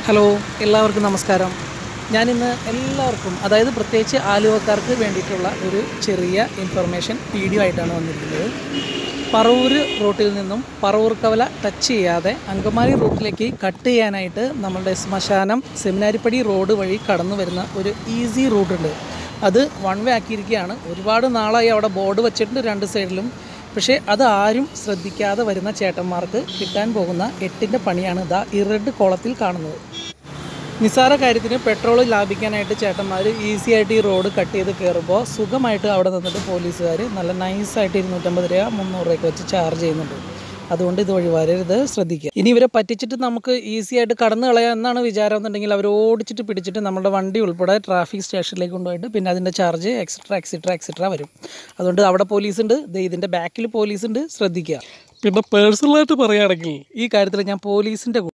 hello എല്ലാവർക്കും നമസ്കാരം ഞാനിന്ന് എല്ലാവർക്കും അതായത് പ്രത്യേകിച്ച് ആലുവക്കാർക്ക് വേണ്ടിയിട്ടുള്ള ഒരു ചെറിയ ഇൻഫർമേഷൻ വീഡിയോ ആയിട്ടാണ് വന്നിരിക്കുന്നത് പറവൂർ റൂട്ടിൽ നിന്നും പറവൂർ കവല ടച്ച് ചെയ്യാതെ അങ്കമാലി റൂട്ടിലേക്ക് കട്ട് ചെയ്യാനായിട്ട് നമ്മളുടെ ശ്മശാനം സെമിനാരിപ്പടി റോഡ് വഴി കടന്നു വരുന്ന ഒരു ഈസി റൂട്ടുണ്ട് അത് വൺ വേ ആക്കിയിരിക്കുകയാണ് ഒരുപാട് നാളായി അവിടെ ബോർഡ് വെച്ചിട്ടുണ്ട് രണ്ട് സൈഡിലും പക്ഷേ അത് ആരും ശ്രദ്ധിക്കാതെ വരുന്ന ചേട്ടന്മാർക്ക് കിട്ടാൻ പോകുന്ന എട്ടിൻ്റെ പണിയാണ് ഇതാ ഈ റെഡ് കോളത്തിൽ കാണുന്നത് നിസ്സാര കാര്യത്തിന് പെട്രോൾ ലാഭിക്കാനായിട്ട് ചേട്ടന്മാർ ഈസി ആയിട്ട് ഈ റോഡ് കട്ട് ചെയ്ത് കയറുമ്പോൾ സുഖമായിട്ട് അവിടെ നിന്നിട്ട് പോലീസുകാർ നല്ല നൈസായിട്ട് ഇരുന്നൂറ്റമ്പത് രൂപ മുന്നൂറ് രൂപയ്ക്ക് വെച്ച് ചാർജ് ചെയ്യുന്നുണ്ട് അതുകൊണ്ട് ഇത് വഴി വരരുത് ശ്രദ്ധിക്കുക ഇനി ഇവരെ പറ്റിച്ചിട്ട് നമുക്ക് ഈസി ആയിട്ട് കടന്നു കളയാം എന്നാണ് വിചാരം എന്നുണ്ടെങ്കിൽ അവർ ഓടിച്ചിട്ട് പിടിച്ചിട്ട് നമ്മുടെ വണ്ടി ഉൾപ്പെടെ ട്രാഫിക് സ്റ്റേഷനിലേക്ക് കൊണ്ടുപോയിട്ട് പിന്നെ അതിൻ്റെ ചാർജ് എക്സെട്ര എക്സെട്ര എക്സെട്ര വരും അതുകൊണ്ട് അവിടെ പോലീസ് ഉണ്ട് ദേ ഇതിൻ്റെ ബാക്കിൽ പോലീസ് ഉണ്ട് ശ്രദ്ധിക്കുക പിന്നെ പേഴ്സണലായിട്ട് പറയുകയാണെങ്കിൽ ഈ കാര്യത്തിൽ ഞാൻ പോലീസിൻ്റെ